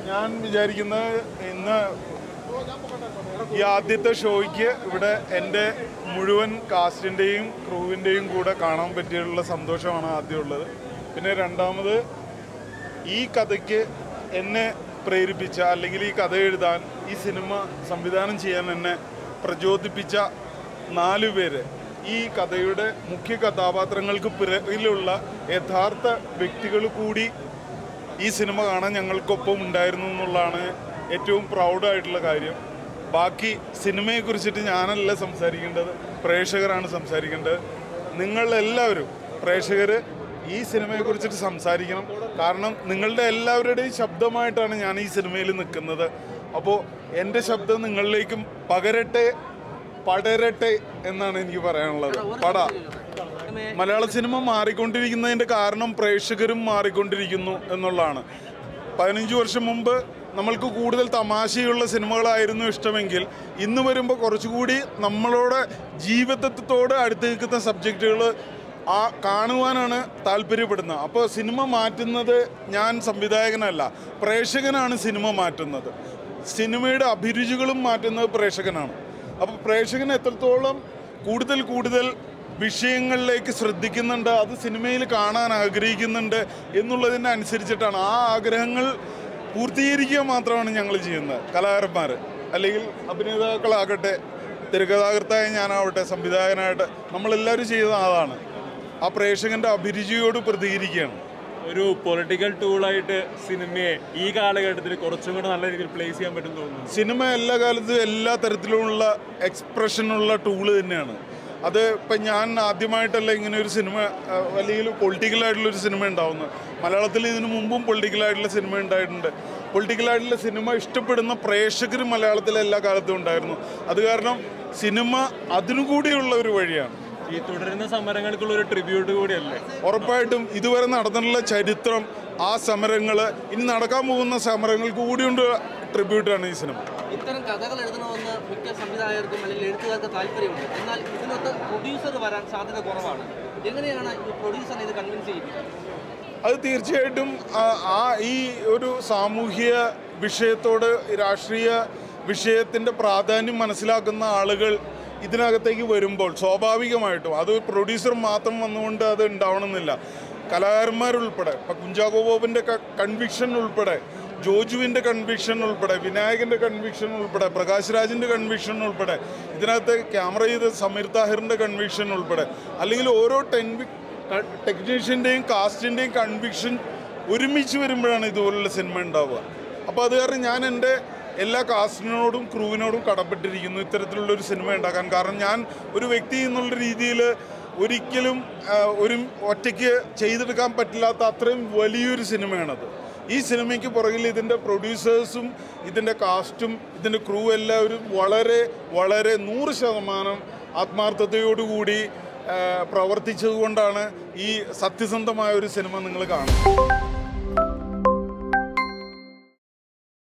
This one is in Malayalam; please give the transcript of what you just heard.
ഞാൻ വിചാരിക്കുന്നത് ഇന്ന് ഈ ആദ്യത്തെ ഷോയ്ക്ക് ഇവിടെ എൻ്റെ മുഴുവൻ കാസ്റ്റിൻ്റെയും ക്രൂവിൻ്റെയും കൂടെ കാണാൻ പറ്റിയുള്ള സന്തോഷമാണ് ആദ്യമുള്ളത് പിന്നെ രണ്ടാമത് ഈ കഥയ്ക്ക് എന്നെ പ്രേരിപ്പിച്ച അല്ലെങ്കിൽ ഈ കഥ എഴുതാൻ ഈ സിനിമ സംവിധാനം ചെയ്യാൻ എന്നെ പ്രചോദിപ്പിച്ച നാല് പേര് ഈ കഥയുടെ മുഖ്യ കഥാപാത്രങ്ങൾക്ക് പിറകിലുള്ള യഥാർത്ഥ വ്യക്തികൾ കൂടി ഈ സിനിമ കാണാൻ ഞങ്ങൾക്കൊപ്പം ഉണ്ടായിരുന്നു എന്നുള്ളതാണ് ഏറ്റവും പ്രൗഡായിട്ടുള്ള കാര്യം ബാക്കി സിനിമയെ കുറിച്ചിട്ട് ഞാനല്ല സംസാരിക്കേണ്ടത് പ്രേക്ഷകരാണ് സംസാരിക്കേണ്ടത് നിങ്ങളെല്ലാവരും പ്രേക്ഷകർ ഈ സിനിമയെ കുറിച്ചിട്ട് സംസാരിക്കണം കാരണം നിങ്ങളുടെ എല്ലാവരുടെയും ശബ്ദമായിട്ടാണ് ഞാൻ ഈ സിനിമയിൽ നിൽക്കുന്നത് അപ്പോൾ എൻ്റെ ശബ്ദം നിങ്ങളിലേക്കും പകരട്ടെ പടരട്ടെ എന്നാണ് എനിക്ക് പറയാനുള്ളത് പട മലയാള സിനിമ മാറിക്കൊണ്ടിരിക്കുന്നതിൻ്റെ കാരണം പ്രേക്ഷകരും മാറിക്കൊണ്ടിരിക്കുന്നു എന്നുള്ളതാണ് പതിനഞ്ച് വർഷം മുമ്പ് നമ്മൾക്ക് കൂടുതൽ തമാശയുള്ള സിനിമകളായിരുന്നു ഇഷ്ടമെങ്കിൽ ഇന്ന് വരുമ്പോൾ കുറച്ചുകൂടി നമ്മളോട് ജീവിതത്തോട് അടുത്ത് നിൽക്കുന്ന സബ്ജക്റ്റുകൾ ആ കാണുവാനാണ് താല്പര്യപ്പെടുന്നത് അപ്പോൾ സിനിമ മാറ്റുന്നത് ഞാൻ സംവിധായകനല്ല പ്രേക്ഷകനാണ് സിനിമ മാറ്റുന്നത് സിനിമയുടെ അഭിരുചികളും മാറ്റുന്നത് പ്രേക്ഷകനാണ് അപ്പോൾ പ്രേക്ഷകൻ എത്രത്തോളം കൂടുതൽ കൂടുതൽ വിഷയങ്ങളിലേക്ക് ശ്രദ്ധിക്കുന്നുണ്ട് അത് സിനിമയിൽ കാണാൻ ആഗ്രഹിക്കുന്നുണ്ട് എന്നുള്ളതിനെ അനുസരിച്ചിട്ടാണ് ആ ആഗ്രഹങ്ങൾ പൂർത്തീകരിക്കുക മാത്രമാണ് ഞങ്ങൾ ചെയ്യുന്നത് കലാകാരന്മാർ അല്ലെങ്കിൽ അഭിനേതാക്കളാകട്ടെ തിരക്കഥാകൃത്തായ ഞാനാവട്ടെ സംവിധായകനായിട്ട് നമ്മളെല്ലാവരും ചെയ്ത അതാണ് ആ പ്രേക്ഷകൻ്റെ അഭിരുചിയോട് പ്രതികരിക്കുകയാണ് ഒരു പൊളിറ്റിക്കൽ ടൂളായിട്ട് സിനിമയെ ഈ കാലഘട്ടത്തിൽ കുറച്ചും കൂടെ നല്ല രീതിയിൽ പ്ലേസ് ചെയ്യാൻ പറ്റും തോന്നുന്നു സിനിമ എല്ലാ കാലത്തും എല്ലാ തരത്തിലുമുള്ള എക്സ്പ്രഷനുള്ള ടൂള് തന്നെയാണ് അത് ഇപ്പം ഞാൻ ആദ്യമായിട്ടല്ല ഇങ്ങനെ ഒരു സിനിമ ആ, അല്ലെങ്കിൽ പൊളിറ്റിക്കലായിട്ടുള്ള ഒരു സിനിമ ഉണ്ടാവുന്നത് മലയാളത്തിൽ ഇതിനു മുമ്പും പൊളിറ്റിക്കലായിട്ടുള്ള സിനിമ ഉണ്ടായിട്ടുണ്ട് പൊളിറ്റിക്കലായിട്ടുള്ള സിനിമ ഇഷ്ടപ്പെടുന്ന പ്രേക്ഷകർ മലയാളത്തിൽ എല്ലാ കാലത്തും ഉണ്ടായിരുന്നു അത് കാരണം സിനിമ അതിനുകൂടിയുള്ള ഒരു വഴിയാണ് ഈ തുടരുന്ന സമരങ്ങൾക്കുള്ള ഒരു ട്രിബ്യൂട്ട് കൂടിയല്ലേ ഉറപ്പായിട്ടും ഇതുവരെ നടന്നിട്ടുള്ള ചരിത്രം ആ സമരങ്ങൾ ഇനി നടക്കാൻ പോകുന്ന സമരങ്ങൾക്ക് കൂടിയുള്ള ട്രിബ്യൂട്ടാണ് ഈ സിനിമ ഇത്തരം കഥകൾ എഴുതണമെന്ന് മിക്ക സംവിധായകർക്കും അല്ലെങ്കിൽ എഴുത്തുകാർക്ക് താല്പര്യമുണ്ട് എന്നാൽ ഇതിനകത്ത് പ്രൊഡ്യൂസർ വരാൻ സാധ്യത കുറവാണ് എങ്ങനെയാണ് ഈ പ്രൊഡ്യൂസറിനെ ഇത് കൺവിൻസ് ചെയ്യിപ്പിക്കുന്നത് അത് തീർച്ചയായിട്ടും ആ ആ ഈ ഒരു സാമൂഹിക വിഷയത്തോട് രാഷ്ട്രീയ വിഷയത്തിൻ്റെ പ്രാധാന്യം മനസ്സിലാക്കുന്ന ആളുകൾ ഇതിനകത്തേക്ക് വരുമ്പോൾ സ്വാഭാവികമായിട്ടും അത് പ്രൊഡ്യൂസർ മാത്രം വന്നുകൊണ്ട് അത് ഉണ്ടാവണമെന്നില്ല കലാകാരന്മാരുൾപ്പെടെ ഇപ്പം കുഞ്ചാക്കോ ബോബിൻ്റെ കൺവിക്ഷൻ ഉൾപ്പെടെ ജോജുവിൻ്റെ കൺവിക്ഷൻ ഉൾപ്പെടെ വിനായകൻ്റെ കൺവിക്ഷൻ ഉൾപ്പെടെ പ്രകാശ് രാജിൻ്റെ കൺവിക്ഷൻ ഉൾപ്പെടെ ഇതിനകത്ത് ക്യാമറ ചെയ്ത സമീർ താഹിറിൻ്റെ കൺവിക്ഷൻ ഉൾപ്പെടെ അല്ലെങ്കിൽ ഓരോ ടെൻവി ടെക്നീഷ്യൻ്റെയും കാസ്റ്റിൻ്റെയും കൺവിക്ഷൻ ഒരുമിച്ച് വരുമ്പോഴാണ് ഇതുപോലുള്ള സിനിമ ഉണ്ടാവുക അപ്പോൾ അത് കാരണം ഞാൻ എൻ്റെ എല്ലാ കാസ്റ്റിനോടും ക്രൂവിനോടും കടപ്പെട്ടിരിക്കുന്നു ഇത്തരത്തിലുള്ള ഒരു സിനിമ ഉണ്ടാക്കാൻ കാരണം ഞാൻ ഒരു വ്യക്തി എന്നുള്ള രീതിയിൽ ഒരിക്കലും ആ, ഒരു ഒറ്റയ്ക്ക് ചെയ്തെടുക്കാൻ പറ്റില്ലാത്ത അത്രയും വലിയൊരു സിനിമയാണത് ഈ സിനിമയ്ക്ക് പുറകിൽ ഇതിൻ്റെ പ്രൊഡ്യൂസേഴ്സും ഇതിൻ്റെ കാസ്റ്റും ഇതിൻ്റെ ക്രൂ എല്ലാവരും വളരെ വളരെ നൂറ് ശതമാനം ആത്മാർത്ഥതയോടുകൂടി ആ, പ്രവർത്തിച്ചതുകൊണ്ടാണ് ഈ സത്യസന്ധമായ ഒരു സിനിമ നിങ്ങൾ കാണുന്നത്